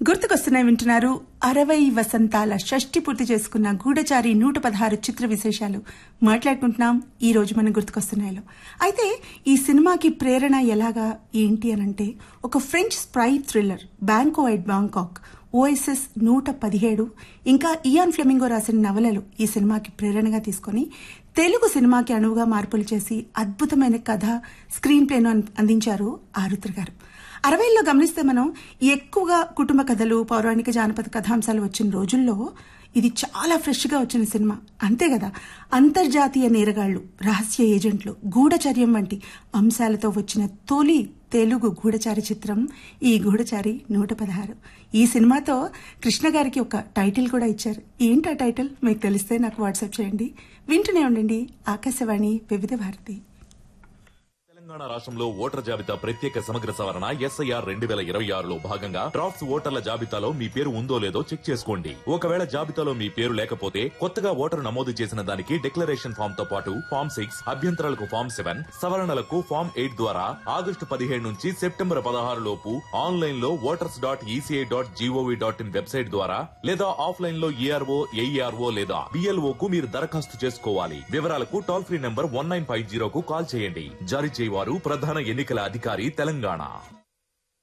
గుర్తుకొస్తున్నాయి వింటున్నారు అరవై వసంతాల షష్టి పూర్తి చేసుకున్న గూఢచారి నూట పదహారు చిత్ర విశేషాలు మాట్లాడుకుంటున్నాం ఈ రోజు మన గుర్తుకొస్తున్నాయిలో అయితే ఈ సినిమాకి ప్రేరణ ఎలాగా ఏంటి అనంటే ఒక French spy thriller Banco at Bangkok OSS నూట పదిహేడు ఇంకా ఇయాన్ ఫ్లెమింగో రాసిన నవలలు ఈ సినిమాకి ప్రేరణగా తీసుకొని తెలుగు సినిమాకి అణువుగా మార్పులు చేసి అద్భుతమైన కథ స్క్రీన్ ప్లేను అందించారు ఆరుద్ర గారు అరవైల్లో గమనిస్తే మనం ఎక్కువగా కుటుంబ కథలు పౌరాణిక జానపద కథాంశాలు వచ్చిన రోజుల్లో ఇది చాలా ఫ్రెష్గా వచ్చిన సినిమా అంతే కదా అంతర్జాతీయ నేరగాళ్లు రహస్య ఏజెంట్లు గూఢచర్యం వంటి అంశాలతో వచ్చిన తొలి తెలుగు గూఢచారి చిత్రం ఈ గూఢచారి నూట పదహారు ఈ సినిమాతో కృష్ణ గారికి ఒక టైటిల్ కూడా ఇచ్చారు ఏంటి ఆ టైటిల్ మీకు తెలిస్తే నాకు వాట్సాప్ చేయండి వింటూనే ఉండండి ఆకాశవాణి వివిధ భారతి తెలంగాణ రాష్ట్రంలో ఓటర్ జాబితా ప్రత్యేక సమగ్ర సవరణ ఎస్ఐఆర్ రెండు వేల ఇరవై ఆరులో భాగంగా డ్రాఫ్ట్స్ ఓటర్ల జాబితాలో మీ పేరు ఉందో లేదో చెక్ చేసుకోండి ఒకవేళ జాబితాలో మీ పేరు లేకపోతే కొత్తగా ఓటరు నమోదు చేసిన దానికి డిక్లరేషన్ ఫామ్ తో పాటు ఫామ్ సిక్స్ అభ్యంతరాలకు ఫామ్ సెవెన్ సవరణలకు ఫామ్ ఎయిట్ ద్వారా ఆగస్టు పదిహేడు నుంచి సెప్టెంబర్ పదహారు లోపు ఆన్లైన్ లో voters dot ECI dot G O V dot in website ద్వారా లేదా ఆఫ్లైన్ లో ఏఆర్ఓ ఏఈఆర్ఓ లేదా బిఎల్ఓ కు మీరు దరఖాస్తు చేసుకోవాలి వివరాలకు toll free number one nine five జీరోకు కాల్ చేయండి జారీ చేయవారు ప్రధాన ఎన్నికల అధికారి తెలంగాణ